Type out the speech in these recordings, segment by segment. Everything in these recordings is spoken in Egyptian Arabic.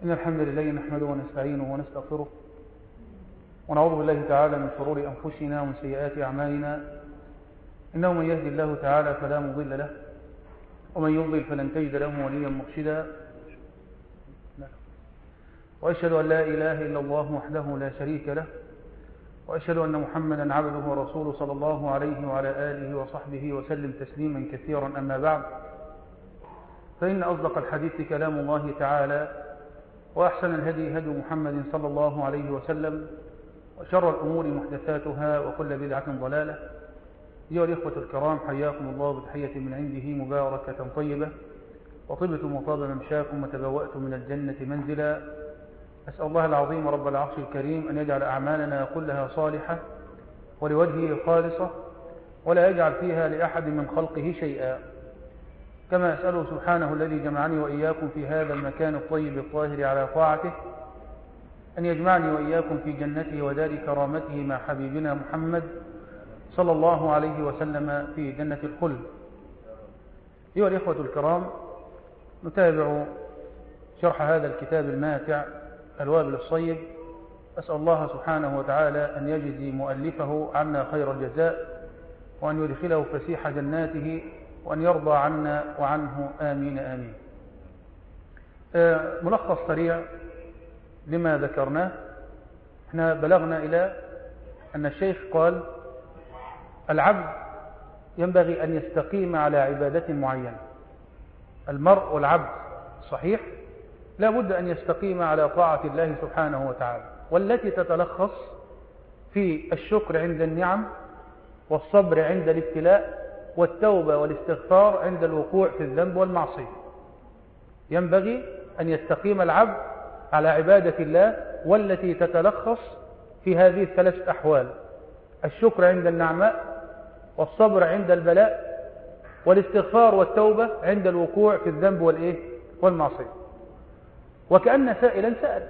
إن الحمد لله نحمده ونستعينه ونستغفره ونعوذ بالله تعالى من شرور أنفسنا ومن سيئات أعمالنا إنه من يهدي الله تعالى فلا مضل له ومن يضلل فلن تجد له وليا مرشدا وأشهد أن لا إله إلا الله وحده لا شريك له وأشهد أن محمدا عبده ورسوله صلى الله عليه وعلى آله وصحبه وسلم تسليما كثيرا أما بعد فإن أصدق الحديث كلام الله تعالى وأحسن الهدي هدي محمد صلى الله عليه وسلم وشر الأمور محدثاتها وكل بدعة ضلالة أيها الإخوة الكرام حياكم الله بتحية من عنده مباركة طيبة وطبتم وطاب ممشاكم وتبوأتم من الجنة منزلا أسأل الله العظيم رب العرش الكريم أن يجعل أعمالنا كلها صالحة ولوجهه خالصة ولا يجعل فيها لأحد من خلقه شيئا كما أسأله سبحانه الذي جمعني وإياكم في هذا المكان الطيب الطاهر على طاعته أن يجمعني وإياكم في جنته ودار كرامته مع حبيبنا محمد صلى الله عليه وسلم في جنة الخلد أيها الإخوة الكرام نتابع شرح هذا الكتاب الماتع الوابل الصيب أسأل الله سبحانه وتعالى أن يجزي مؤلفه عنا خير الجزاء وأن يدخله فسيح جناته وأن يرضى عنا وعنه آمين آمين ملخص سريع لما ذكرناه احنا بلغنا إلى أن الشيخ قال العبد ينبغي أن يستقيم على عبادة معينة المرء والعبد صحيح لا بد أن يستقيم على طاعة الله سبحانه وتعالى والتي تتلخص في الشكر عند النعم والصبر عند الابتلاء والتوبة والاستغفار عند الوقوع في الذنب والمعصية ينبغي أن يستقيم العبد على عبادة الله والتي تتلخص في هذه الثلاث أحوال الشكر عند النعماء والصبر عند البلاء والاستغفار والتوبة عند الوقوع في الذنب والإيه؟ والمعصية وكأن سائلا سأل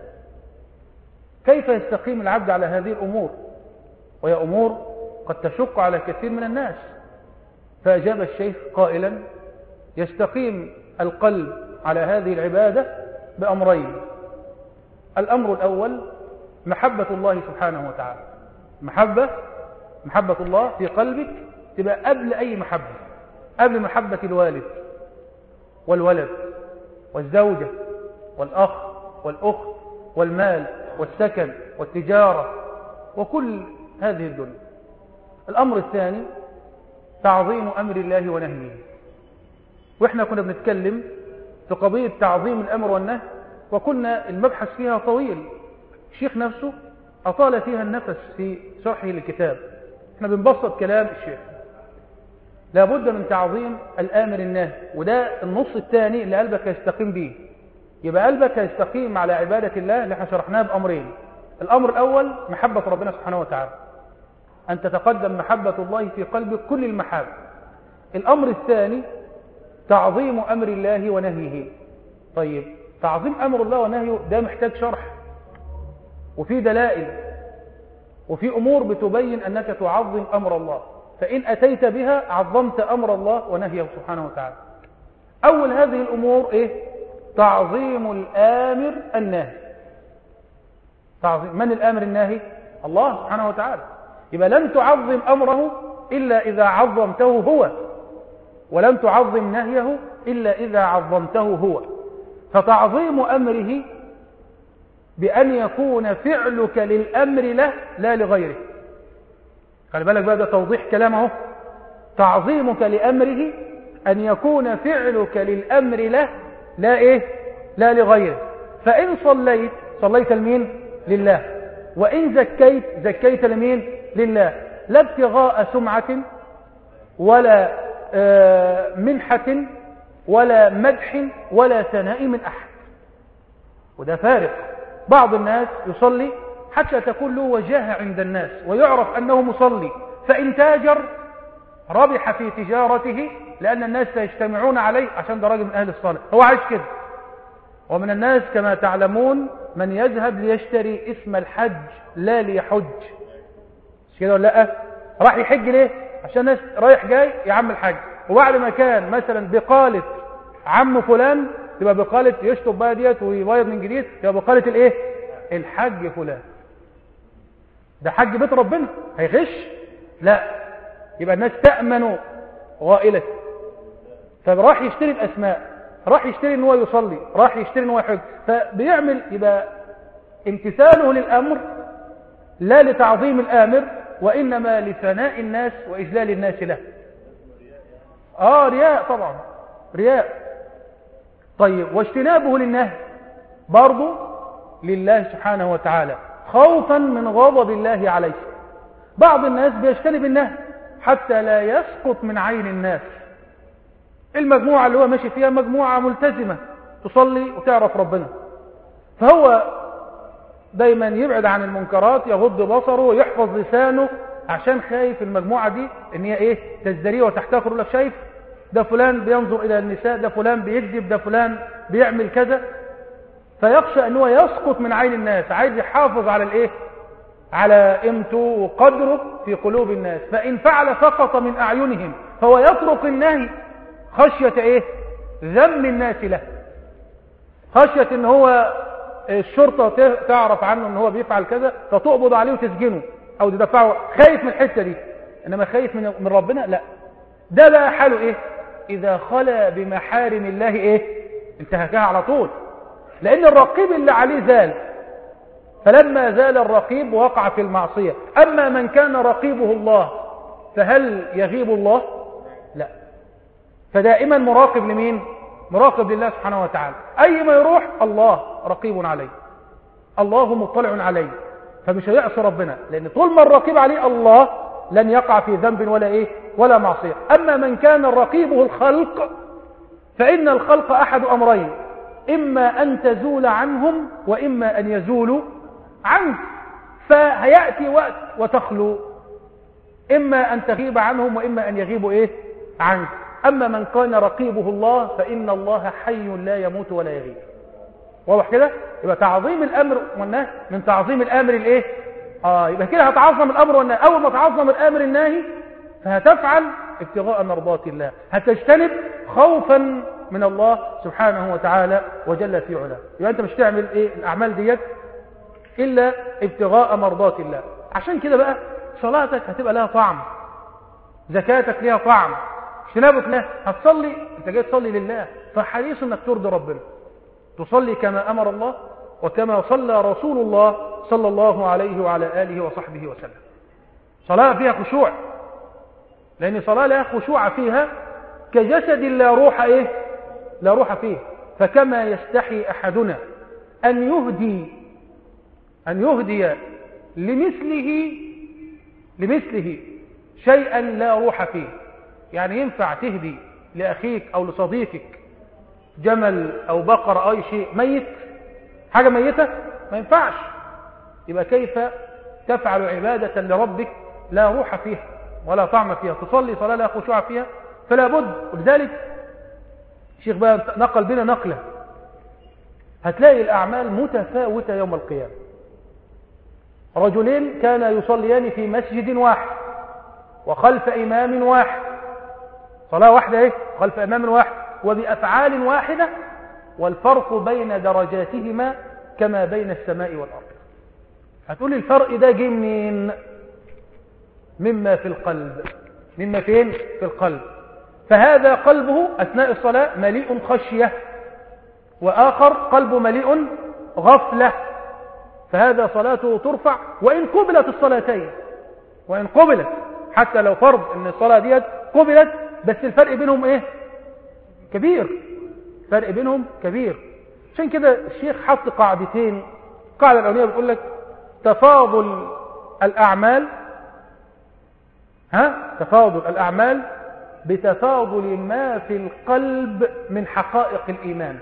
كيف يستقيم العبد على هذه الأمور وهي أمور قد تشق على كثير من الناس فأجاب الشيخ قائلا يستقيم القلب على هذه العبادة بأمرين الأمر الأول محبة الله سبحانه وتعالى محبة محبة الله في قلبك تبقى قبل أي محبة قبل محبة الوالد والولد والزوجة والأخ والأخت والمال والسكن والتجارة وكل هذه الدنيا الأمر الثاني تعظيم أمر الله ونهيه وإحنا كنا بنتكلم في قضية تعظيم الأمر والنهي وكنا المبحث فيها طويل الشيخ نفسه أطال فيها النفس في شرحه للكتاب احنا بنبسط كلام الشيخ لابد من تعظيم الآمر الناهي وده النص الثاني اللي قلبك يستقيم به يبقى قلبك يستقيم على عبادة الله اللي احنا شرحناها بأمرين الأمر الأول محبة ربنا سبحانه وتعالى أن تتقدم محبة الله في قلبك كل المحاب الأمر الثاني تعظيم أمر الله ونهيه طيب تعظيم أمر الله ونهيه ده محتاج شرح وفي دلائل وفي أمور بتبين أنك تعظم أمر الله فإن أتيت بها عظمت أمر الله ونهيه سبحانه وتعالى أول هذه الأمور إيه؟ تعظيم الآمر الناهي تعظيم من الآمر الناهي الله سبحانه وتعالى يبقى لن تعظم أمره إلا إذا عظمته هو ولن تعظم نهيه إلا إذا عظمته هو فتعظيم أمره بأن يكون فعلك للأمر له لا لغيره خلي بالك بقى ده توضيح كلامه تعظيمك لأمره أن يكون فعلك للأمر له لا إيه لا لغيره فإن صليت صليت لمين لله وإن زكيت زكيت لمين لله لا ابتغاء سمعة ولا منحة ولا مدح ولا ثناء من أحد وده فارق بعض الناس يصلي حتى تكون له وجاهة عند الناس ويعرف أنه مصلي فإن تاجر ربح في تجارته لأن الناس سيجتمعون عليه عشان ده راجل من أهل الصلاة هو عايش كده ومن الناس كما تعلمون من يذهب ليشتري اسم الحج لا ليحج مش كده ولا لا راح يحج ليه عشان الناس رايح جاي يا عم الحج وبعد ما كان مثلا بقالة عم فلان تبقى بقالة يشطب بقى ديت ويبيض من جديد تبقى بقالة الايه الحج فلان ده حج بيت ربنا هيغش لا يبقى الناس تأمن غائلته فراح يشتري الأسماء راح يشتري ان هو يصلي راح يشتري ان هو يحج فبيعمل يبقى امتثاله للأمر لا لتعظيم الآمر وإنما لثناء الناس وإجلال الناس له آه رياء طبعا رياء طيب واجتنابه للنهي برضه لله سبحانه وتعالى خوفا من غضب الله عليه بعض الناس بيجتنب النهي حتى لا يسقط من عين الناس المجموعة اللي هو ماشي فيها مجموعة ملتزمة تصلي وتعرف ربنا فهو دايما يبعد عن المنكرات يغض بصره ويحفظ لسانه عشان خايف المجموعة دي ان هي ايه تزدريه وتحتقر لك شايف ده فلان بينظر الى النساء ده فلان بيكذب ده فلان بيعمل كذا فيخشى ان هو يسقط من عين الناس عايز يحافظ على الايه على قيمته وقدره في قلوب الناس فان فعل سقط من اعينهم فهو يترك النهي خشية ايه ذم الناس له خشية ان هو الشرطة تعرف عنه ان هو بيفعل كذا فتقبض عليه وتسجنه او تدفعه خايف من الحتة دي انما خايف من, من ربنا لا ده بقى حاله ايه اذا خلى بمحارم الله ايه انتهكها على طول لان الرقيب اللي عليه زال فلما زال الرقيب وقع في المعصية اما من كان رقيبه الله فهل يغيب الله لا فدائما مراقب لمين مراقب لله سبحانه وتعالى أي ما يروح الله رقيب عليه الله مطلع عليه فمش هيعصي ربنا لأن طول ما الرقيب عليه الله لن يقع في ذنب ولا إيه ولا معصية أما من كان رقيبه الخلق فإن الخلق أحد أمرين إما أن تزول عنهم وإما أن يزولوا عنك فهيأتي وقت وتخلو إما أن تغيب عنهم وإما أن يغيبوا إيه عنك أما من كان رقيبه الله فإن الله حي لا يموت ولا يغيب واضح كده يبقى تعظيم الأمر والنهي من تعظيم الأمر الإيه آه يبقى كده هتعظم الأمر والنهي أول ما تعظم الأمر النهي فهتفعل ابتغاء مرضات الله هتجتنب خوفا من الله سبحانه وتعالى وجل في علاه يبقى أنت مش تعمل إيه الأعمال ديت إلا ابتغاء مرضات الله عشان كده بقى صلاتك هتبقى لها طعم زكاتك لها طعم اجتنابك له هتصلي انت جاي تصلي لله فحريص انك ترضي ربنا تصلي كما امر الله وكما صلى رسول الله صلى الله عليه وعلى اله وصحبه وسلم صلاه فيها خشوع لان صلاه لا خشوع فيها كجسد لا روح ايه لا روح فيه فكما يستحي احدنا ان يهدي ان يهدي لمثله لمثله شيئا لا روح فيه يعني ينفع تهدي لأخيك أو لصديقك جمل أو بقر أو أي شيء ميت حاجة ميتة ما ينفعش يبقى كيف تفعل عبادة لربك لا روح فيها ولا طعم فيها تصلي صلاة لا خشوع فيها فلا بد ولذلك الشيخ بقى نقل بنا نقلة هتلاقي الأعمال متفاوتة يوم القيامة رجلين كانا يصليان في مسجد واحد وخلف إمام واحد صلاة واحدة ايه خلف امام واحد وبأفعال واحدة والفرق بين درجاتهما كما بين السماء والأرض هتقول لي الفرق ده جه منين مما في القلب مما فين في القلب فهذا قلبه أثناء الصلاة مليء خشية وآخر قلبه مليء غفلة فهذا صلاته ترفع وإن قبلت الصلاتين وإن قبلت حتى لو فرض أن الصلاة ديت قبلت بس الفرق بينهم ايه كبير فرق بينهم كبير عشان كده الشيخ حط قاعدتين القاعدة الأولية بتقول لك تفاضل الأعمال ها تفاضل الأعمال بتفاضل ما في القلب من حقائق الإيمان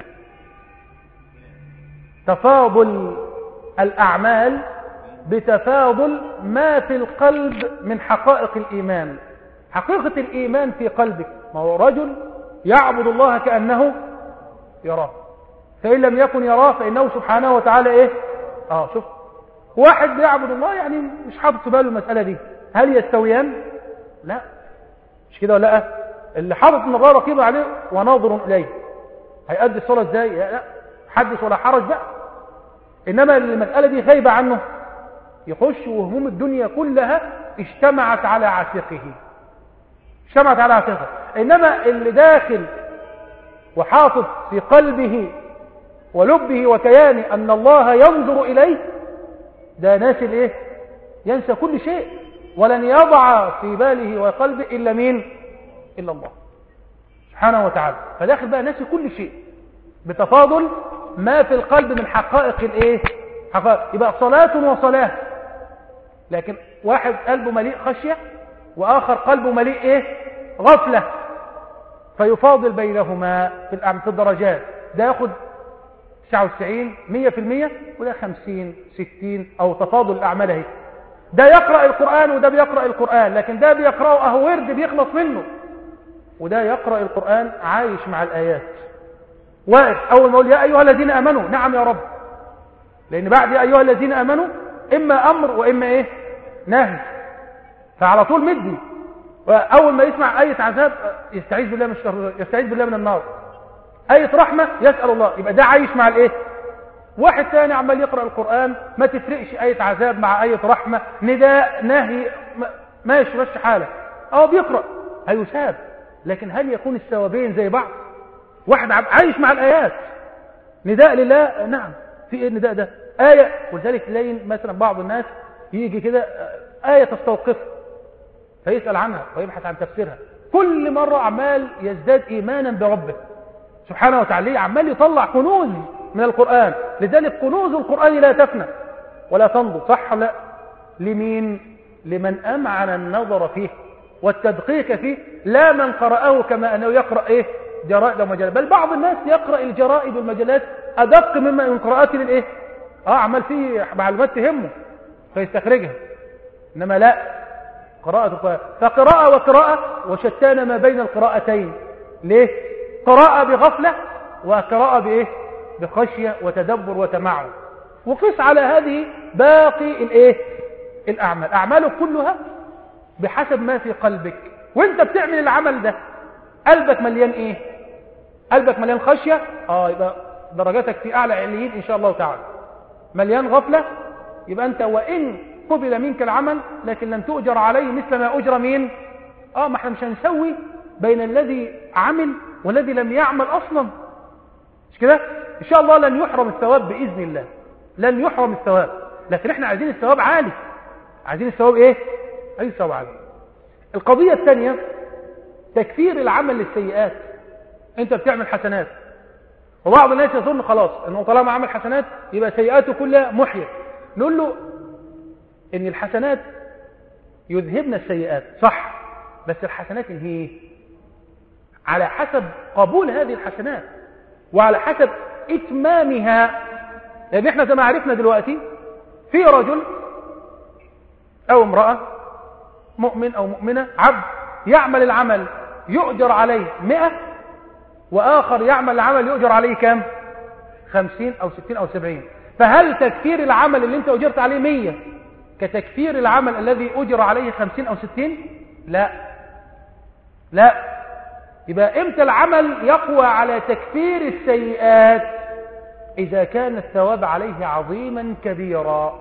تفاضل الأعمال بتفاضل ما في القلب من حقائق الإيمان حقيقة الإيمان في قلبك ما هو رجل يعبد الله كأنه يراه فإن لم يكن يراه فإنه سبحانه وتعالى إيه آه شوف واحد بيعبد الله يعني مش حاطط في باله المسألة دي هل يستويان لا مش كده ولا لا اللي حاطط ان الله رقيب عليه وناظر إليه هيأدي الصلاة ازاي لا حدث ولا حرج بقى انما المسألة دي غايبة عنه يخش وهموم الدنيا كلها اجتمعت على عاتقه اجتمعت على عاتقه انما اللي داخل وحاطط في قلبه ولبه وكيانه ان الله ينظر اليه ده ناس الايه ينسى كل شيء ولن يضع في باله وقلبه الا مين الا الله سبحانه وتعالى فداخل بقى ناسي كل شيء بتفاضل ما في القلب من حقائق الايه حقائق يبقى صلاة وصلاة لكن واحد قلبه مليء خشية واخر قلبه مليء ايه غفلة فيفاضل بينهما في في الدرجات ده ياخد 99 100% وده 50 60 او تفاضل الاعمال اهي ده يقرأ القرآن وده بيقرأ القرآن لكن ده بيقرأه اهو ورد بيخلص منه وده يقرأ القرآن عايش مع الآيات واقف أول ما يقول يا أيها الذين أمنوا نعم يا رب لأن بعد يا أيها الذين أمنوا إما أمر وإما إيه نهي فعلى طول مدي أول ما يسمع آية عذاب يستعيذ بالله من الشر يستعيذ بالله من النار آية رحمة يسأل الله يبقى ده عايش مع الإيه واحد ثاني عمال يقرأ القرآن ما تفرقش آية عذاب مع آية رحمة نداء نهي ماشي ماشي حالك أهو بيقرأ هيساب لكن هل يكون الثوابين زي بعض واحد عايش مع الآيات نداء لله نعم في ايه النداء ده آية ولذلك تلاقي مثلا بعض الناس يجي كده آية تستوقف فيسأل عنها ويبحث عن تفسيرها كل مرة عمال يزداد إيمانا بربه سبحانه وتعالى عمال يطلع كنوز من القرآن لذلك كنوز القرآن لا تفنى ولا تنضب صح لا لمين لمن أمعن النظر فيه والتدقيق فيه لا من قرأه كما أنه يقرأ إيه جرائد ومجلات بل بعض الناس يقرأ الجرائد والمجلات أدق مما من قراءته للإيه آه عمل فيه معلومات تهمه فيستخرجها إنما لا قراءة القرآن فقراءة وقراءة وشتان ما بين القراءتين ليه قراءة بغفلة وقراءة بإيه بخشية وتدبر وتمعن وقس على هذه باقي الإيه الأعمال أعمالك كلها بحسب ما في قلبك وانت بتعمل العمل ده قلبك مليان ايه قلبك مليان خشية اه يبقى درجاتك في اعلى عليين ان شاء الله تعالى مليان غفلة يبقى انت وان قبل منك العمل لكن لن تؤجر عليه مثل ما اجر مين اه ما احنا مش هنسوي بين الذي عمل والذي لم يعمل اصلا مش كده ان شاء الله لن يحرم الثواب باذن الله لن يحرم الثواب لكن احنا عايزين الثواب عالي عايزين الثواب ايه عايزين الثواب عالي القضية الثانية تكفير العمل للسيئات انت بتعمل حسنات وبعض الناس يظن خلاص انه طالما عمل حسنات يبقى سيئاته كلها محية نقول له ان الحسنات يذهبن السيئات صح بس الحسنات هي على حسب قبول هذه الحسنات وعلى حسب اتمامها لان احنا زي ما عرفنا دلوقتي في رجل او امرأة مؤمن او مؤمنة عبد يعمل العمل يؤجر عليه مئة وآخر يعمل العمل يؤجر عليه كم خمسين أو ستين أو سبعين فهل تكفير العمل اللي انت أجرت عليه مية كتكفير العمل الذي أجر عليه خمسين أو ستين لا لا يبقى امتى العمل يقوى على تكفير السيئات إذا كان الثواب عليه عظيما كبيرا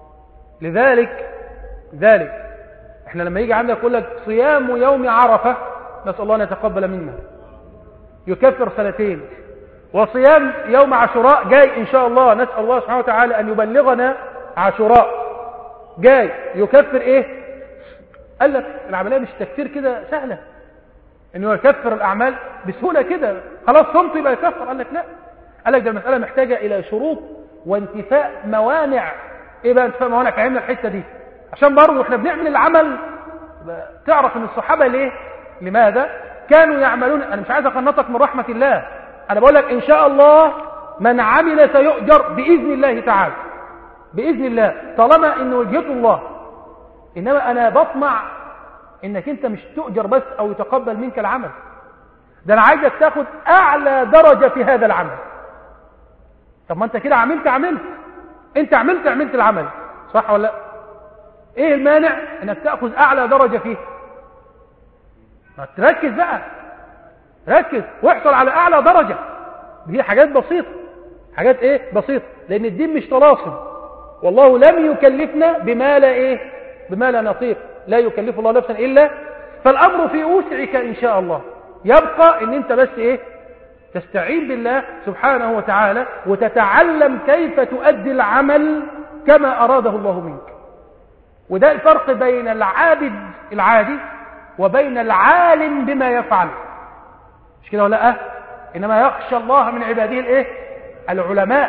لذلك ذلك احنا لما يجي عندك يقول لك صيام يوم عرفة نسأل الله أن يتقبل منا يكفر سنتين وصيام يوم عاشوراء جاي إن شاء الله نسأل الله سبحانه وتعالى أن يبلغنا عاشوراء جاي يكفر إيه قال لك العملية مش تكفير كده سهلة انه يكفر الأعمال بسهولة كده خلاص صمت يبقى يكفر قال لك لا قال لك ده المسألة محتاجة إلى شروط وانتفاء موانع ايه بقى انتفاء موانع فهمنا الحتة دي عشان برضه احنا بنعمل العمل تعرف ان الصحابة ليه لماذا كانوا يعملون انا مش عايز اقنطك من رحمة الله انا بقول لك ان شاء الله من عمل سيؤجر باذن الله تعالى باذن الله طالما ان وجهته الله انما انا بطمع انك انت مش تؤجر بس او يتقبل منك العمل ده انا عايزك تاخد اعلى درجة في هذا العمل طب ما انت كده عملت عملت انت عملت عملت العمل صح ولا لا ايه المانع انك تأخذ اعلى درجة فيه تركز بقى ركز واحصل على اعلى درجة دي حاجات بسيطة حاجات ايه بسيطة لان الدين مش طلاسم والله لم يكلفنا بما لا ايه بما لا نطيق لا يكلف الله نفسا الا فالامر في وسعك ان شاء الله يبقى ان انت بس ايه تستعين بالله سبحانه وتعالى وتتعلم كيف تؤدي العمل كما اراده الله منك وده الفرق بين العابد العادي وبين العالم بما يفعل مش كده ولا لا انما يخشى الله من عباده الايه العلماء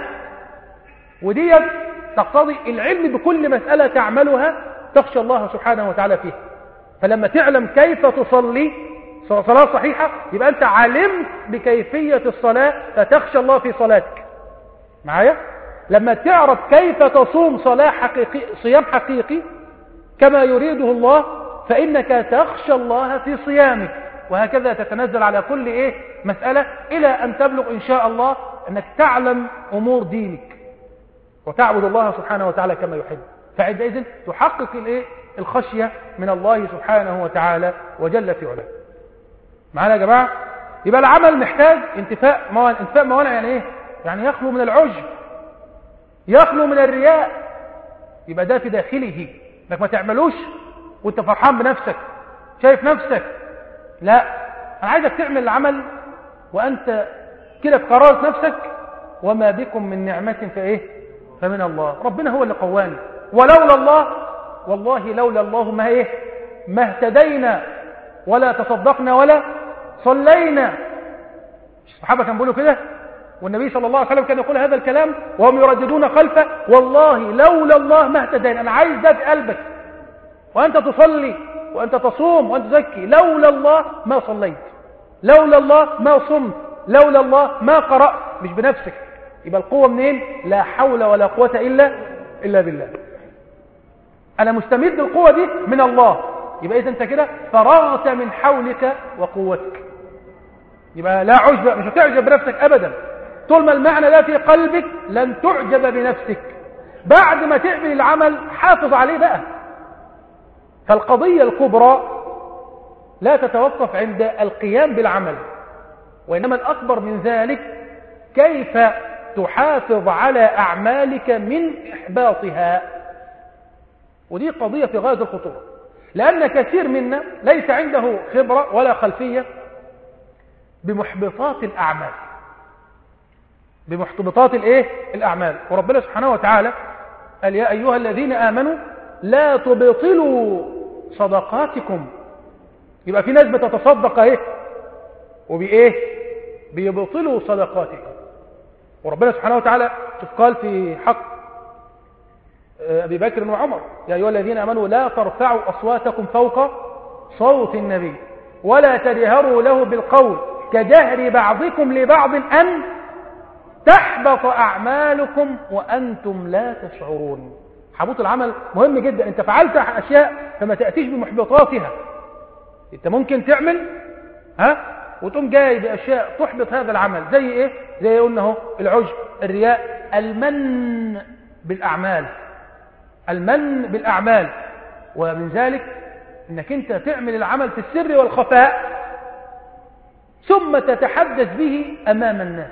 ودي تقتضي العلم بكل مسألة تعملها تخشى الله سبحانه وتعالى فيها فلما تعلم كيف تصلي صلاة صحيحة يبقى أنت علمت بكيفية الصلاة فتخشى الله في صلاتك معايا لما تعرف كيف تصوم صلاة حقيقي صيام حقيقي كما يريده الله فإنك تخشى الله في صيامك وهكذا تتنزل على كل إيه مسألة إلى أن تبلغ إن شاء الله أنك تعلم أمور دينك وتعبد الله سبحانه وتعالى كما يحب فعندئذ تحقق الإيه الخشية من الله سبحانه وتعالى وجل في علاه معنا يا جماعة يبقى العمل محتاج انتفاء موانع انتفاء موانع يعني ايه يعني يخلو من العجب يخلو من الرياء يبقى ده في داخله انك ما تعملوش وانت فرحان بنفسك شايف نفسك لا انا عايزك تعمل العمل وانت كده في قرارة نفسك وما بكم من نعمة فايه فمن الله ربنا هو اللي قواني ولولا الله والله لولا الله ما ايه ما اهتدينا ولا تصدقنا ولا صلينا الصحابة كانوا بيقولوا كده والنبي صلى الله عليه وسلم كان يقول هذا الكلام وهم يرددون خلفه والله لولا الله ما اهتدينا انا عايز ده في قلبك وانت تصلي وانت تصوم وانت تزكي لولا الله ما صليت لولا الله ما صمت لولا الله ما قرأت مش بنفسك يبقى القوة منين لا حول ولا قوة إلا إلا بالله أنا مستمد القوة دي من الله يبقى إذا أنت كده فرغت من حولك وقوتك يبقى لا عجب مش هتعجب بنفسك أبدا طول ما المعنى ده في قلبك لن تعجب بنفسك بعد ما تعمل العمل حافظ عليه بقى فالقضية الكبرى لا تتوقف عند القيام بالعمل وإنما الأكبر من ذلك كيف تحافظ على أعمالك من إحباطها ودي قضية في غاية الخطورة لأن كثير منا ليس عنده خبرة ولا خلفية بمحبطات الأعمال بمحبطات الايه الأعمال وربنا سبحانه وتعالى قال يا أيها الذين آمنوا لا تبطلوا صدقاتكم يبقى في ناس بتتصدق ايه وبايه بيبطلوا صدقاتكم وربنا سبحانه وتعالى شوف قال في حق أبي بكر وعمر يا أيها الذين أمنوا لا ترفعوا أصواتكم فوق صوت النبي ولا تجهروا له بالقول كجهر بعضكم لبعض أن تحبط أعمالكم وأنتم لا تشعرون حبوط العمل مهم جدا أنت فعلت أشياء فما تأتيش بمحبطاتها أنت ممكن تعمل ها وتقوم جاي بأشياء تحبط هذا العمل زي إيه زي قلنا اهو العجب الرياء المن بالأعمال المن بالأعمال ومن ذلك أنك أنت تعمل العمل في السر والخفاء ثم تتحدث به أمام الناس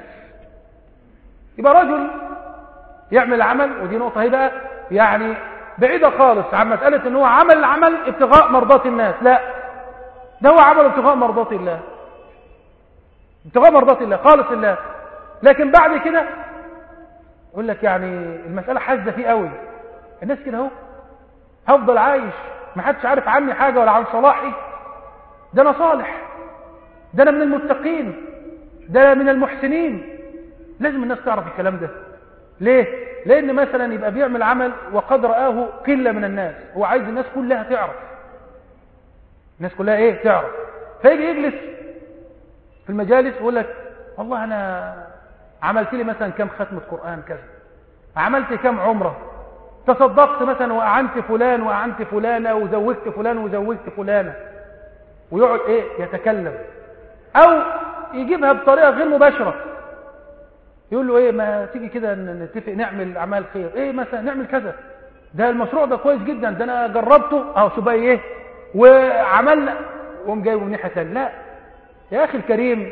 يبقى رجل يعمل العمل ودي نقطة هي بقى يعني بعيدة خالص عن مسألة أنه عمل العمل ابتغاء مرضات الناس لا ده هو عمل ابتغاء مرضات الله ابتغاء مرضات الله خالص الله لكن بعد كده يقول لك يعني المسألة حازة فيه قوي الناس كده اهو هفضل عايش ما حدش عارف عني حاجة ولا عن صلاحي ده أنا صالح ده أنا من المتقين ده أنا من المحسنين لازم الناس تعرف الكلام ده ليه؟ لأن مثلا يبقى بيعمل عمل وقد رآه قلة من الناس هو عايز الناس كلها تعرف الناس كلها ايه تعرف فيجي يجلس في المجالس ويقول لك والله أنا عملت لي مثلا كم ختمة قرآن كذا عملت كم عمره تصدقت مثلا وأعنت فلان وأعنت فلانة وزوجت فلان وزوجت فلانة ويقعد ايه يتكلم او يجيبها بطريقة غير مباشرة يقول له ايه ما تيجي كده نتفق نعمل اعمال خير ايه مثلا نعمل كذا ده المشروع ده كويس جدا ده انا جربته اهو شوف بقى ايه وعملنا وقوم جايبه من ناحيه ثانيه لا يا اخي الكريم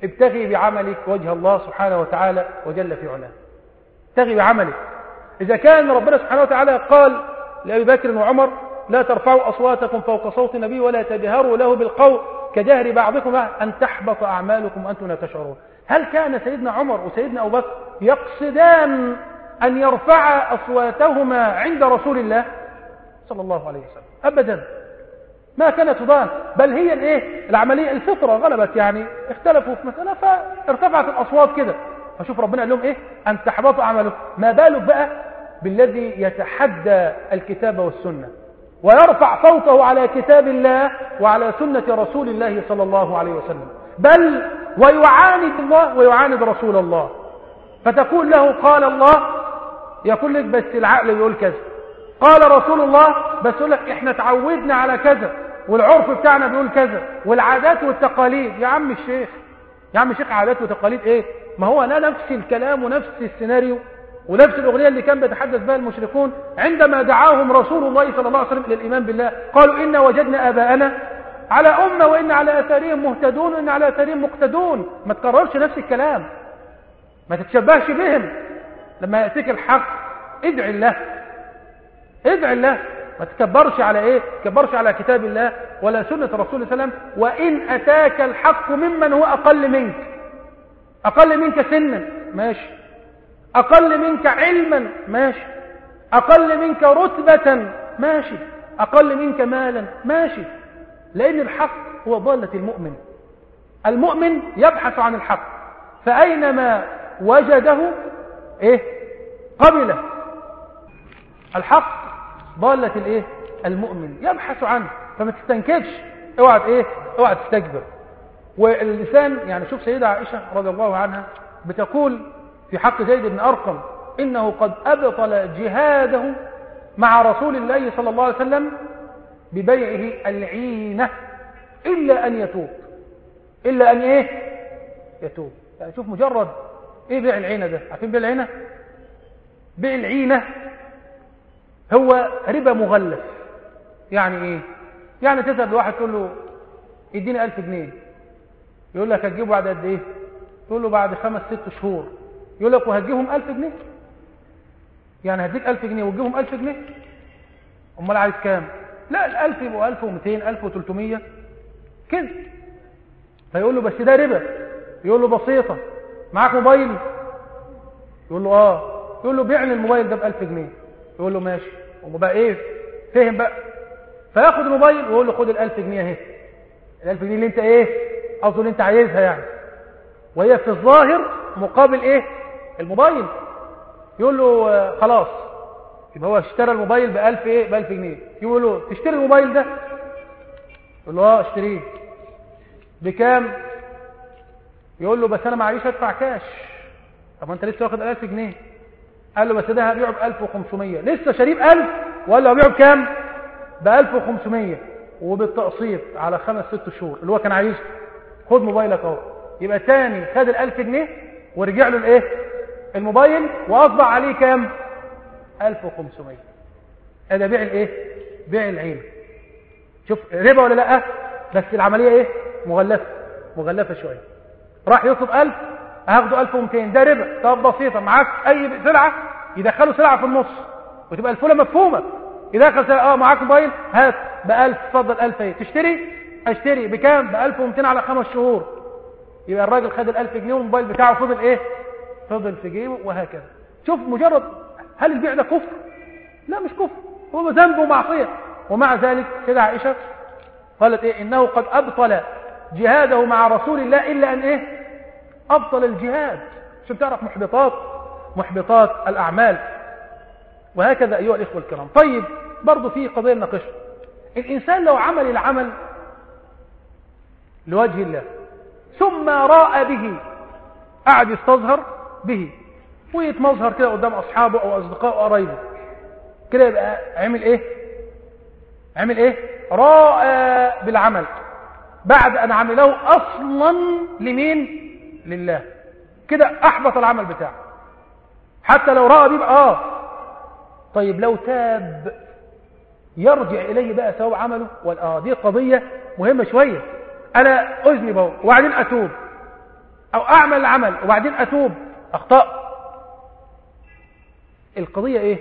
ابتغي بعملك وجه الله سبحانه وتعالى وجل في علاه ابتغي بعملك إذا كان ربنا سبحانه وتعالى قال لأبي بكر وعمر لا ترفعوا أصواتكم فوق صوت النبي ولا تجهروا له بالقول كجهر بعضكم أن تحبط أعمالكم وأنتم لا تشعرون هل كان سيدنا عمر وسيدنا أبو بكر يقصدان أن يرفع أصواتهما عند رسول الله صلى الله عليه وسلم أبدا ما كانت تضان بل هي الايه العملية الفطرة غلبت يعني اختلفوا في مسألة فارتفعت الأصوات كده فشوف ربنا قال لهم ايه أن تحبط أعمالكم ما بالك بقى بالذي يتحدى الكتاب والسنة ويرفع صوته على كتاب الله وعلى سنة رسول الله صلى الله عليه وسلم بل ويعاند الله ويعاند رسول الله فتقول له قال الله يقول لك بس العقل يقول كذا قال رسول الله بس يقول لك احنا تعودنا على كذا والعرف بتاعنا بيقول كذا والعادات والتقاليد يا عم الشيخ يا عم الشيخ عادات وتقاليد ايه ما هو لا نفس الكلام ونفس السيناريو ونفس الأغنية اللي كان بيتحدث بها المشركون عندما دعاهم رسول الله صلى الله عليه وسلم إلى الإيمان بالله قالوا إنا وجدنا آباءنا على أمة وإن على أثارهم مهتدون وإن على أثارهم مقتدون ما تكررش نفس الكلام ما تتشبهش بهم لما يأتيك الحق ادعي الله ادعي الله ما تكبرش على ايه تكبرش على كتاب الله ولا سنة رسول الله صلى الله عليه وسلم وإن أتاك الحق ممن هو أقل منك أقل منك سنا ماشي أقل منك علما ماشي أقل منك رتبة ماشي أقل منك مالا ماشي لأن الحق هو ضالة المؤمن المؤمن يبحث عن الحق فأينما وجده إيه قبله الحق ضالة الإيه المؤمن يبحث عنه فما تستنكفش اوعى ايه اوعى تستكبر واللسان يعني شوف سيدة عائشة رضي الله عنها بتقول في حق زيد بن أرقم إنه قد أبطل جهاده مع رسول الله صلى الله عليه وسلم ببيعه العينة إلا أن يتوب إلا أن إيه يتوب يعني شوف مجرد إيه بيع العينة ده عارفين بيع العينة بيع العينة هو ربا مغلف يعني إيه يعني تذهب لواحد تقول له اديني ألف جنيه يقول لك هتجيبه بعد قد إيه تقول له بعد خمس ست شهور يقول لك وهتجيبهم ألف جنيه يعني هديك ألف جنيه وتجيبهم ألف جنيه أمال عايز كام لا الألف يبقوا ألف ومتين ألف وتلتمية كده فيقول له بس ده ربا يقول له بسيطة معاك موبايل يقول له اه يقول له بيعني الموبايل ده بألف جنيه يقول له ماشي هم بقى ايه فهم بقى فياخد الموبايل ويقول له خد الألف جنيه اهي الألف جنيه اللي انت ايه قصده اللي انت عايزها يعني وهي في الظاهر مقابل ايه الموبايل يقول له آه خلاص يبقى هو اشترى الموبايل بألف ايه بألف جنيه يقول له تشتري الموبايل ده يقول له اه اشتريه بكام يقول له بس انا معيش ادفع كاش طب انت لسه واخد 1000 جنيه قال له بس ده هبيعه ب 1500 لسه شاريه ب 1000 وقال له هبيعه بكام ب 1500 وبالتقسيط على خمس ست شهور اللي هو كان عايزه خد موبايلك اهو يبقى تاني خد ال 1000 جنيه ورجع له الايه الموبايل واصبح عليه كام 1500 هذا بيع الايه بيع العين شوف ربا ولا لا بس العمليه ايه مغلفه مغلفه شويه راح يطلب 1000 هاخده 1200 ده ربا طب بسيطه معاك اي سلعه يدخلوا سلعه في النص وتبقى الفوله مفهومه يدخل سلعه اه معاك موبايل هات ب 1000 اتفضل 1000 ايه تشتري اشتري بكام ب 1200 على خمس شهور يبقى الراجل خد ال 1000 جنيه والموبايل بتاعه فضل ايه فضل في جيبه وهكذا شوف مجرد هل البيع ده كفر لا مش كفر هو ذنب ومعصيه ومع ذلك سيدة عائشة قالت ايه انه قد ابطل جهاده مع رسول الله الا ان ايه ابطل الجهاد عشان تعرف محبطات محبطات الاعمال وهكذا ايها الاخوه الكرام طيب برضه في قضيه نناقشها الانسان لو عمل العمل لوجه الله ثم راى به قعد يستظهر به ويتمظهر كده قدام اصحابه او اصدقائه او قرايبه كده يبقى عمل ايه عمل ايه راى بالعمل بعد ان عمله اصلا لمين لله كده احبط العمل بتاعه حتى لو راى بيه اه طيب لو تاب يرجع اليه بقى ثواب عمله واه دي قضيه مهمه شويه انا اذنب اهو وبعدين اتوب أو أعمل العمل وبعدين أتوب أخطأ القضية إيه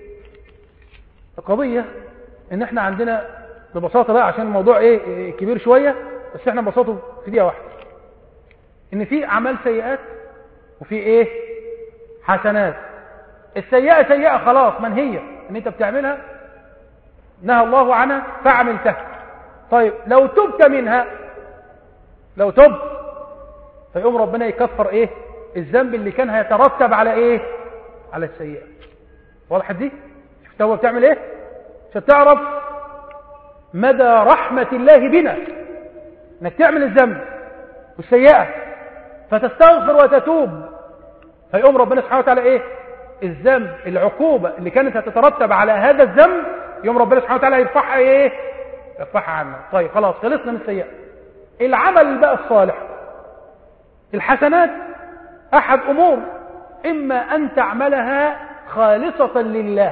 القضية إن إحنا عندنا ببساطة بقى عشان الموضوع إيه كبير شوية بس إحنا ببساطة في دقيقة واحدة إن في أعمال سيئات وفي إيه حسنات السيئة سيئة خلاص منهية إن أنت بتعملها نهى الله عنها فعملتها طيب لو تبت منها لو تبت فيقوم ربنا يكفر ايه الذنب اللي كان هيترتب على ايه على السيئة واضح دي شوف التوبة بتعمل ايه عشان تعرف مدى رحمة الله بنا انك تعمل الذنب والسيئة فتستغفر وتتوب فيقوم ربنا سبحانه وتعالى ايه الذنب العقوبة اللي كانت هتترتب على هذا الذنب يوم ربنا سبحانه وتعالى يرفعها ايه يرفعها عنا طيب خلاص خلصنا من السيئة العمل بقى الصالح الحسنات احد امور اما ان تعملها خالصة لله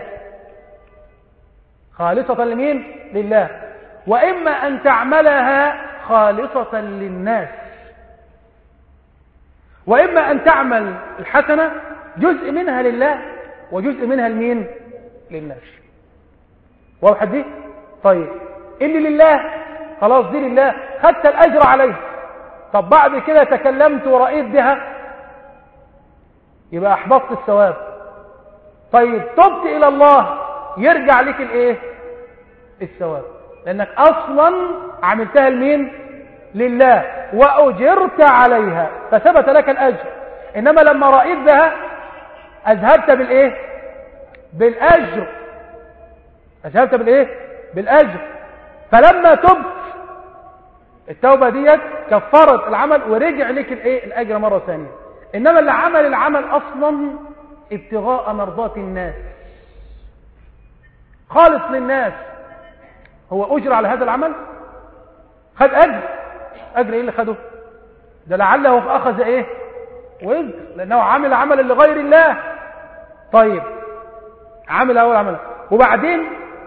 خالصة لمين لله واما ان تعملها خالصة للناس واما ان تعمل الحسنة جزء منها لله وجزء منها لمين للناس واضح دي طيب اللي لله خلاص دي لله خدت الاجر عليه طب بعد كده تكلمت ورأيت بها يبقى احبطت الثواب طيب تبت الى الله يرجع لك الايه الثواب لانك اصلا عملتها لمين لله واجرت عليها فثبت لك الاجر انما لما رأيت بها اذهبت بالايه بالاجر اذهبت بالايه بالاجر فلما تبت التوبة ديت كفرت العمل ورجع لك الايه الاجر مرة ثانية انما اللي عمل العمل اصلا ابتغاء مرضات الناس خالص للناس هو اجر على هذا العمل خد اجر اجر ايه اللي خده ده لعله اخذ ايه وزر لانه عمل عملا لغير الله طيب عمل اول عمل وبعدين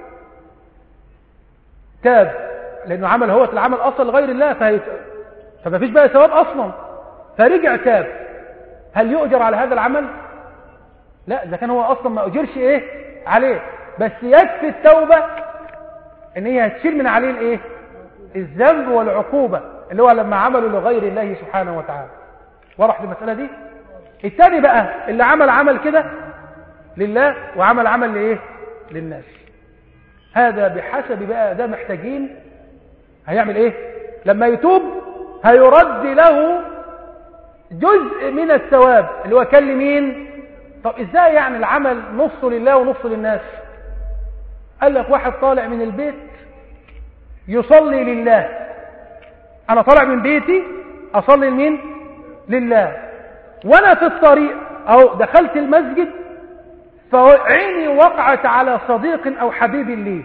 تاب لانه عمل هو العمل اصلا لغير الله فهي... فما فيش بقى ثواب اصلا فرجع تاب هل يؤجر على هذا العمل لا اذا كان هو اصلا ما اجرش ايه عليه بس يكفي التوبة ان هي هتشيل من عليه الايه الذنب والعقوبة اللي هو لما عملوا لغير الله سبحانه وتعالى واضح المسألة دي التاني بقى اللي عمل عمل كده لله وعمل عمل لايه للناس هذا بحسب بقى ده محتاجين هيعمل ايه لما يتوب هيرد له جزء من الثواب اللي هو كان لمين طب ازاي يعني العمل نصه لله ونصه للناس قال لك واحد طالع من البيت يصلي لله انا طالع من بيتي اصلي لمين لله وانا في الطريق او دخلت المسجد فعيني وقعت على صديق او حبيب لي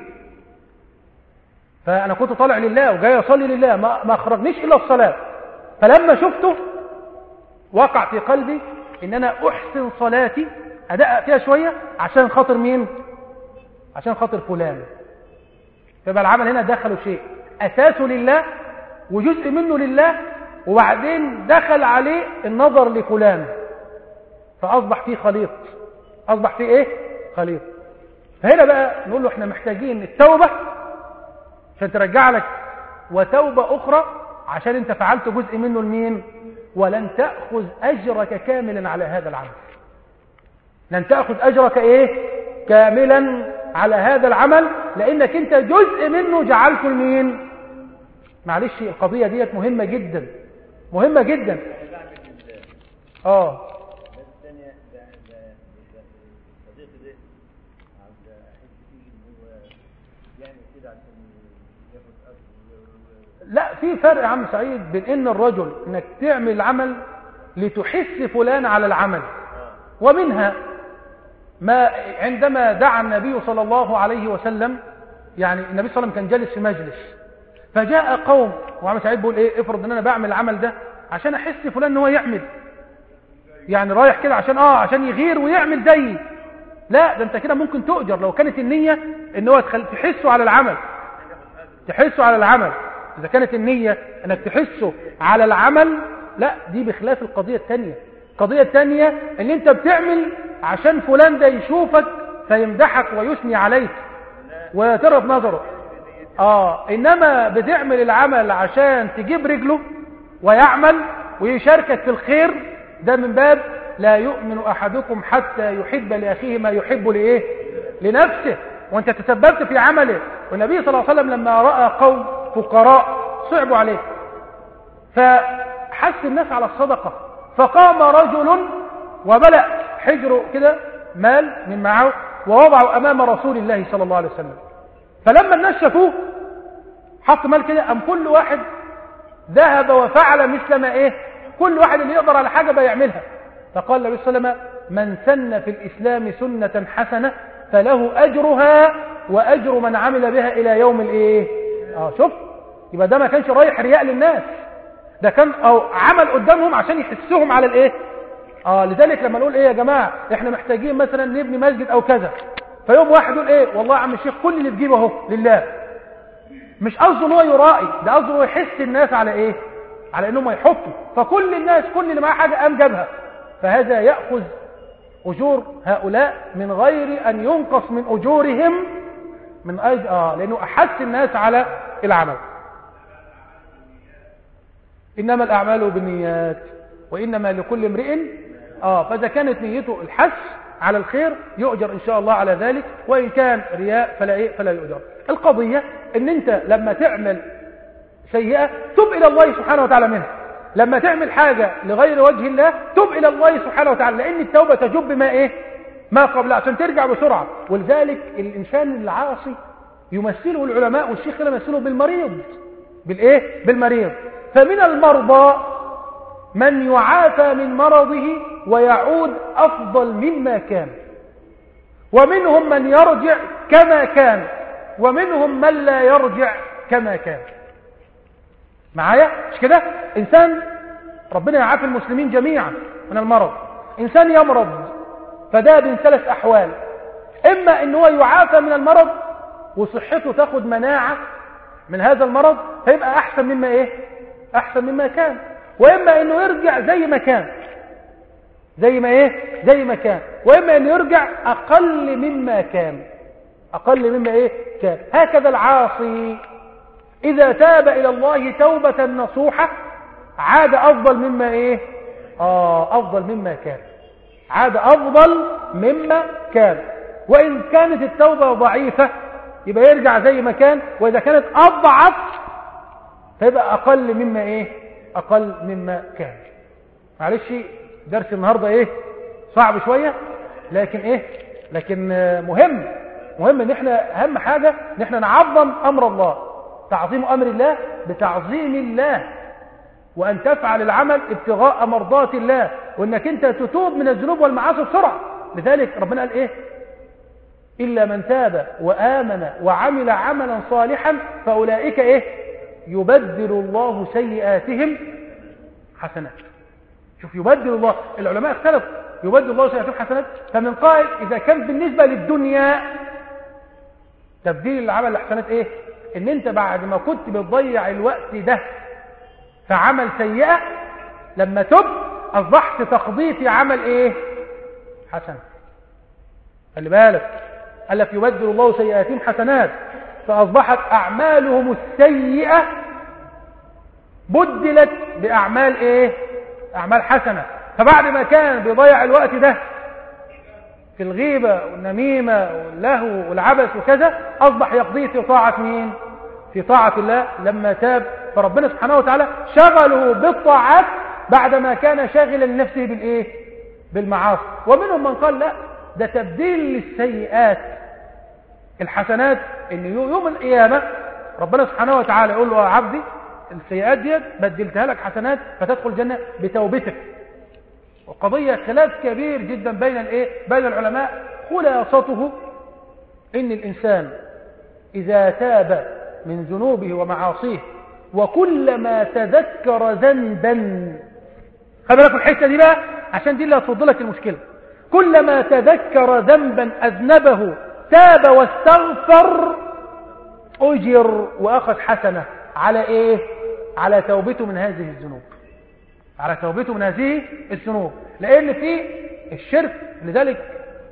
فانا كنت طالع لله وجاي اصلي لله ما, ما اخرجنيش الا الصلاه فلما شفته وقع في قلبي ان انا احسن صلاتي ادقق فيها شويه عشان خاطر مين عشان خاطر فلان فيبقى العمل هنا دخلوا شيء اساسه لله وجزء منه لله وبعدين دخل عليه النظر لفلان فاصبح فيه خليط اصبح فيه ايه خليط فهنا بقى نقول له احنا محتاجين التوبه عشان ترجع لك وتوبه اخرى عشان انت فعلت جزء منه لمين ولن تأخذ أجرك كاملا على هذا العمل لن تأخذ أجرك إيه كاملا على هذا العمل لأنك أنت جزء منه جعلته لمين معلش القضية ديت مهمة جدا مهمة جدا اه لا في فرق يا عم سعيد بين ان الرجل انك تعمل عمل لتحس فلان على العمل ومنها ما عندما دعا النبي صلى الله عليه وسلم يعني النبي صلى الله عليه وسلم كان جالس في مجلس فجاء قوم وعم سعيد بيقول ايه افرض ان انا بعمل العمل ده عشان احس فلان ان هو يعمل يعني رايح كده عشان اه عشان يغير ويعمل زيي لا ده انت كده ممكن تؤجر لو كانت النية ان هو تحسه على العمل تحسه على العمل إذا كانت النية أنك تحسه على العمل لا دي بخلاف القضية التانية القضية التانية ان انت بتعمل عشان فلان ده يشوفك فيمدحك ويثني عليك ويترف نظره اه انما بتعمل العمل عشان تجيب رجله ويعمل ويشاركك في الخير ده من باب لا يؤمن احدكم حتى يحب لاخيه ما يحب لايه لنفسه وانت تسببت في عمله والنبي صلى الله عليه وسلم لما راى قوم فقراء صعبوا عليه فحث الناس على الصدقه فقام رجل وملأ حجره كده مال من معه ووضعه امام رسول الله صلى الله عليه وسلم فلما الناس شافوه حط مال كده ام كل واحد ذهب وفعل مثل ما ايه كل واحد اللي يقدر على حاجه بيعملها فقال النبي صلى الله عليه وسلم من سن في الاسلام سنه حسنه فله اجرها واجر من عمل بها الى يوم الايه اه شوف يبقى ده ما كانش رايح رياء للناس ده كان او عمل قدامهم عشان يحسهم على الايه اه لذلك لما نقول ايه يا جماعه احنا محتاجين مثلا نبني مسجد او كذا فيوم واحد يقول ايه والله يا عم الشيخ كل اللي تجيبه اهو لله مش قصده ان هو يرائي ده قصده هو يحس الناس على ايه على انهم يحطوا فكل الناس كل اللي معاه حاجه قام جابها فهذا ياخذ اجور هؤلاء من غير ان ينقص من اجورهم من أجل اه لانه احس الناس على العمل انما الاعمال بالنيات وانما لكل امرئ اه فاذا كانت نيته الحث على الخير يؤجر ان شاء الله على ذلك وان كان رياء فلا ايه فلا يؤجر القضيه ان انت لما تعمل سيئه تب الى الله سبحانه وتعالى منها لما تعمل حاجه لغير وجه الله تب الى الله سبحانه وتعالى لان التوبه تجب ما ايه ما قبل عشان ترجع بسرعه ولذلك الانسان العاصي يمثله العلماء والشيخ يمثله بالمريض بالايه بالمريض فمن المرضى من يعافى من مرضه ويعود أفضل مما كان ومنهم من يرجع كما كان ومنهم من لا يرجع كما كان معايا مش كده إنسان ربنا يعافي المسلمين جميعا من المرض إنسان يمرض فده من ثلاث أحوال إما إن هو يعافى من المرض وصحته تاخد مناعة من هذا المرض فيبقى أحسن مما إيه أحسن مما كان وإما أنه يرجع زي ما كان زي ما إيه زي ما كان وإما أنه يرجع أقل مما كان أقل مما إيه كان هكذا العاصي إذا تاب إلى الله توبة نصوحة عاد أفضل مما إيه آه أفضل مما كان عاد أفضل مما كان وإن كانت التوبة ضعيفة يبقى يرجع زي ما كان وإذا كانت أضعف فيبقى أقل مما إيه أقل مما كان معلش درس النهاردة إيه صعب شوية لكن إيه لكن مهم مهم ان احنا اهم حاجة ان احنا نعظم امر الله تعظيم امر الله بتعظيم الله وان تفعل العمل ابتغاء مرضات الله وانك انت تتوب من الذنوب والمعاصي بسرعة لذلك ربنا قال ايه الا من تاب وامن وعمل عملا صالحا فاولئك ايه يبدل الله سيئاتهم حسنات شوف يبدل الله العلماء اختلفوا يبدل الله سيئاتهم حسنات فمن قائل إذا كان بالنسبة للدنيا تبديل العمل الحسنات ايه ان انت بعد ما كنت بتضيع الوقت ده في عمل سيئة لما تب اصبحت تقضي في عمل ايه حسن خلي بالك قال لك يبدل الله سيئاتهم حسنات فأصبحت أعمالهم السيئة بدلت بأعمال إيه أعمال حسنة فبعد ما كان بيضيع الوقت ده في الغيبة والنميمة واللهو والعبث وكذا أصبح يقضيه في طاعة مين في طاعة الله لما تاب فربنا سبحانه وتعالى شغله بالطاعات بعدما كان شاغلا لنفسه بالإيه بالمعاصي ومنهم من قال لا ده تبديل للسيئات الحسنات ان يوم القيامة ربنا سبحانه وتعالى يقول له يا عبدي السيئات ديت بدلتها لك حسنات فتدخل الجنة بتوبتك وقضية خلاف كبير جدا بين الايه بين العلماء خلاصته ان الانسان اذا تاب من ذنوبه ومعاصيه وكلما تذكر ذنبا خلي بالك الحته دي بقى عشان دي اللي هتفضل لك المشكله كلما تذكر ذنبا اذنبه تاب واستغفر أجر وأخذ حسنة على إيه على توبته من هذه الذنوب على توبته من هذه الذنوب لأن في الشرك لذلك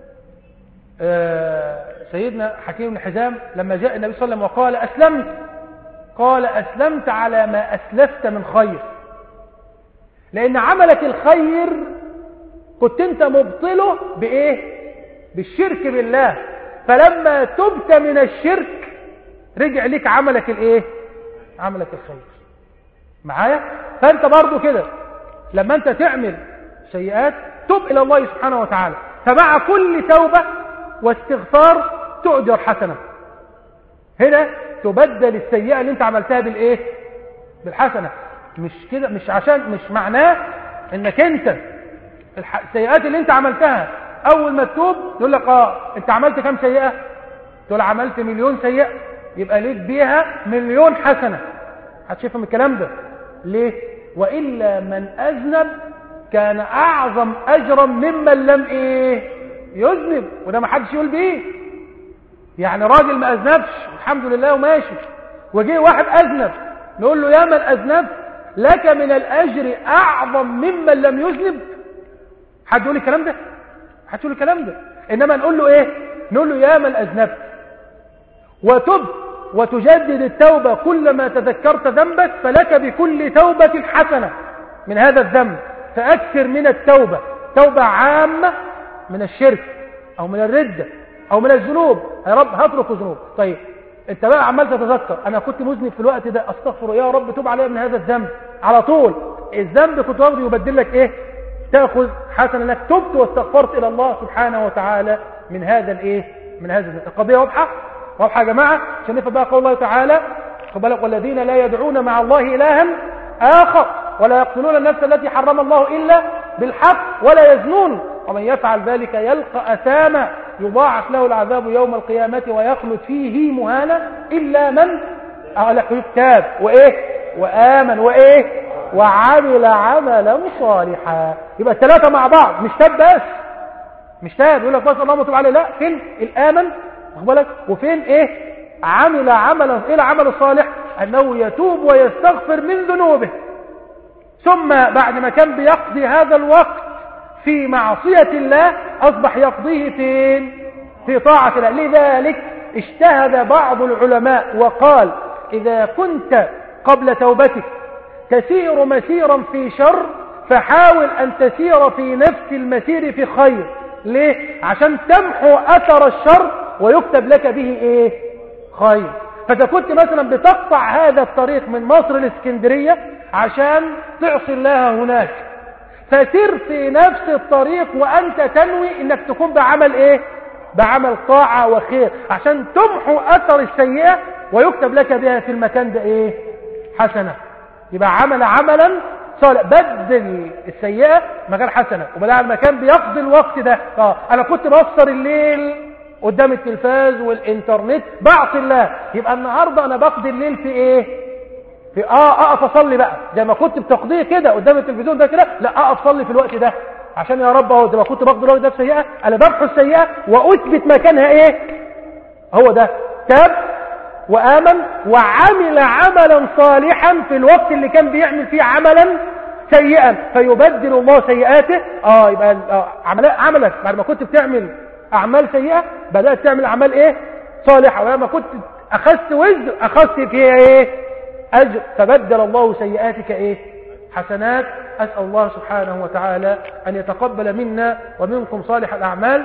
آه، سيدنا حكيم بن حزام لما جاء النبي صلى الله عليه وسلم وقال أسلمت قال أسلمت على ما أسلفت من خير لأن عملك الخير كنت أنت مبطله بإيه بالشرك بالله فلما تبت من الشرك رجع لك عملك الإيه عملك الخير معايا فأنت برضو كده لما أنت تعمل سيئات تب إلى الله سبحانه وتعالى فمع كل توبة واستغفار تؤجر حسنة هنا تبدل السيئة اللي انت عملتها بالايه بالحسنة مش كده مش عشان مش معناه انك انت السيئات اللي انت عملتها اول ما تتوب يقول لك اه انت عملت كام سيئة تقول عملت مليون سيئة يبقى ليك بيها مليون حسنة هتشوفهم الكلام ده ليه وإلا من أذنب كان أعظم أجرا ممن لم إيه يذنب وده ما حدش يقول بيه يعني راجل ما أذنبش الحمد لله وماشي وجه واحد أذنب نقول له يا من أذنبت لك من الأجر أعظم ممن لم يذنب حد يقول الكلام ده حد يقول الكلام ده إنما نقول له إيه نقول له يا من أذنبت وتب وتجدد التوبة كلما تذكرت ذنبك فلك بكل توبة حسنة من هذا الذنب فأكثر من التوبة توبة عامة من الشرك أو من الردة أو من الذنوب يا رب هترك ذنوب طيب انت بقى عمال تتذكر انا كنت مذنب في الوقت ده استغفر يا رب توب علي من هذا الذنب على طول الذنب كنت واخده يبدل لك ايه تاخذ حسنا انك تبت واستغفرت الى الله سبحانه وتعالى من هذا الايه من هذا الذنب القضيه واضحه واضحه يا جماعه عشان نفهم بقى قول الله تعالى خد بالك والذين لا يدعون مع الله الها اخر ولا يقتلون النفس التي حرم الله الا بالحق ولا يزنون ومن يفعل ذلك يلقى أثاما يضاعف له العذاب يوم القيامة ويخلد فيه مهانا إلا من أغلق يكتاب وإيه وآمن وإيه وعمل عملا صالحا يبقى الثلاثة مع بعض مش تاب بس مش تاب يقول لك بس اللهم تب عليه لا فين الآمن بالك وفين إيه عمل عملا إيه العمل الصالح أنه يتوب ويستغفر من ذنوبه ثم بعد ما كان بيقضي هذا الوقت في معصية الله أصبح يقضيه فين في طاعة الله لذلك اجتهد بعض العلماء وقال إذا كنت قبل توبتك تسير مسيرا في شر فحاول أن تسير في نفس المسير في خير ليه؟ عشان تمحو أثر الشر ويكتب لك به إيه؟ خير فإذا كنت مثلا بتقطع هذا الطريق من مصر الاسكندرية عشان تعصي الله هناك فسر في نفس الطريق وأنت تنوي أنك تكون بعمل إيه بعمل طاعة وخير عشان تمحو أثر السيئة ويكتب لك بها في المكان ده إيه حسنة يبقى عمل عملا صالح بدل السيئة مكان حسنة وبدأ المكان بيقضي الوقت ده اه انا كنت بفطر الليل قدام التلفاز والانترنت بعصي الله يبقى النهاردة انا بقضي الليل في ايه في اه اقف اصلي بقى زي ما كنت بتقضيه كده قدام التلفزيون ده كده لا اقف اصلي في الوقت ده عشان يا رب اهو زي ما كنت بقضي الوقت ده في سيئه انا بمحو السيئه واثبت مكانها ايه هو ده تاب وامن وعمل عملا صالحا في الوقت اللي كان بيعمل فيه عملا سيئا فيبدل الله سيئاته اه يبقى آه عملك بعد ما كنت بتعمل اعمال سيئه بدات تعمل اعمال ايه صالحه ولما كنت اخذت وزر اخذت فيها ايه أجر فبدل الله سيئاتك إيه حسنات أسأل الله سبحانه وتعالى أن يتقبل منا ومنكم صالح الأعمال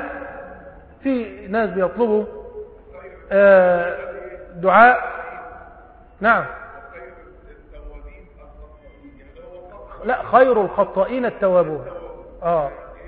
في ناس بيطلبوا آه، دعاء نعم لا خير الخطائين التوابون آه.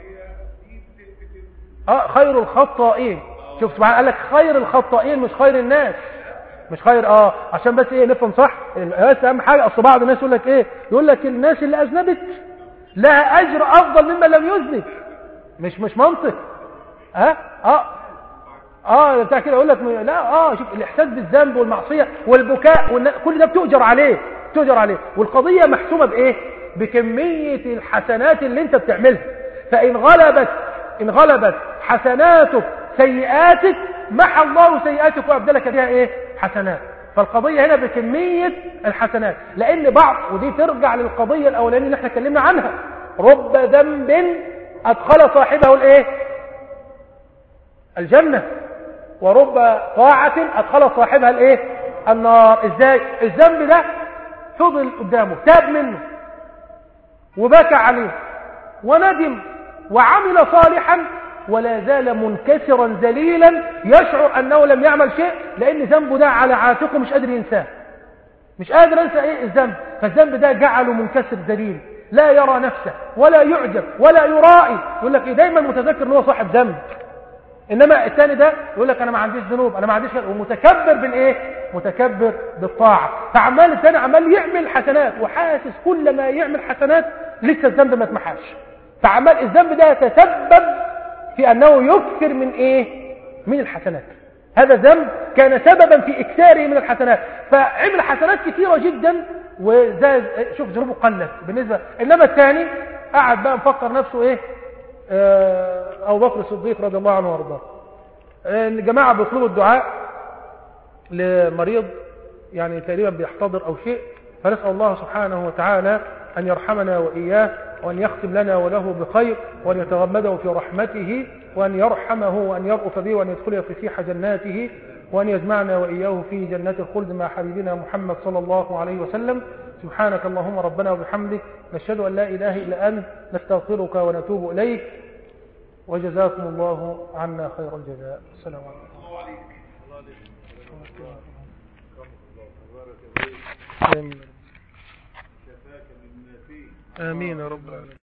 آه خير الخطائين شوف سبحانه قال لك خير الخطائين مش خير الناس مش خير اه عشان بس ايه نفهم صح بس اهم حاجه اصل بعض الناس يقول لك ايه يقول لك الناس اللي اذنبت لها اجر افضل ممن لم يذنب مش مش منطق ها اه اه بتاع كده يقول لك لا اه شوف الاحساس بالذنب والمعصيه والبكاء كل ده بتؤجر عليه بتؤجر عليه والقضيه محسومه بايه بكميه الحسنات اللي انت بتعملها فان غلبت ان غلبت حسناتك سيئاتك محى الله سيئاتك وابدلك بها ايه حسنات فالقضية هنا بكمية الحسنات لأن بعض ودي ترجع للقضية الأولانية اللي احنا اتكلمنا عنها رب ذنب أدخل صاحبه الإيه الجنة ورب طاعة أدخل صاحبها الإيه النار إزاي الذنب ده فضل قدامه تاب منه وبكى عليه وندم وعمل صالحا ولا زال منكسرا ذليلا يشعر أنه لم يعمل شيء لأن ذنبه ده على عاتقه مش قادر ينساه مش قادر ينسى ايه الذنب فالذنب ده جعله منكسر ذليل لا يرى نفسه ولا يعجب ولا يرائي يقول لك إيه دايما متذكر ان هو صاحب ذنب انما الثاني ده يقول لك انا ما عنديش ذنوب انا ما عنديش كده ومتكبر بالايه متكبر بالطاعه فعمال الثاني عمال يعمل حسنات وحاسس كل ما يعمل حسنات لسه الذنب ما اتمحاش فعمال الذنب ده يتسبب في انه يكثر من ايه من الحسنات هذا ذنب كان سببا في اكثاره من الحسنات فعمل حسنات كثيره جدا وزاد شوف ذنوبه قلت بالنسبه انما الثاني قعد بقى مفكر نفسه ايه آه، أبو بكر الصديق رضي الله عنه وارضاه الجماعة بيطلبوا الدعاء لمريض يعني تقريبا بيحتضر أو شيء فنسأل الله سبحانه وتعالى أن يرحمنا وإياه وأن يختم لنا وله بخير وأن يتغمده في رحمته وأن يرحمه وأن يرأف به وأن يدخله في سيح جناته وأن يجمعنا وإياه في جنات الخلد مع حبيبنا محمد صلى الله عليه وسلم سبحانك اللهم ربنا وبحمدك نشهد أن لا إله إلا أنت نستغفرك ونتوب إليك وجزاكم الله عنا خير الجزاء السلام عليكم آمين آمين يا رب العالمين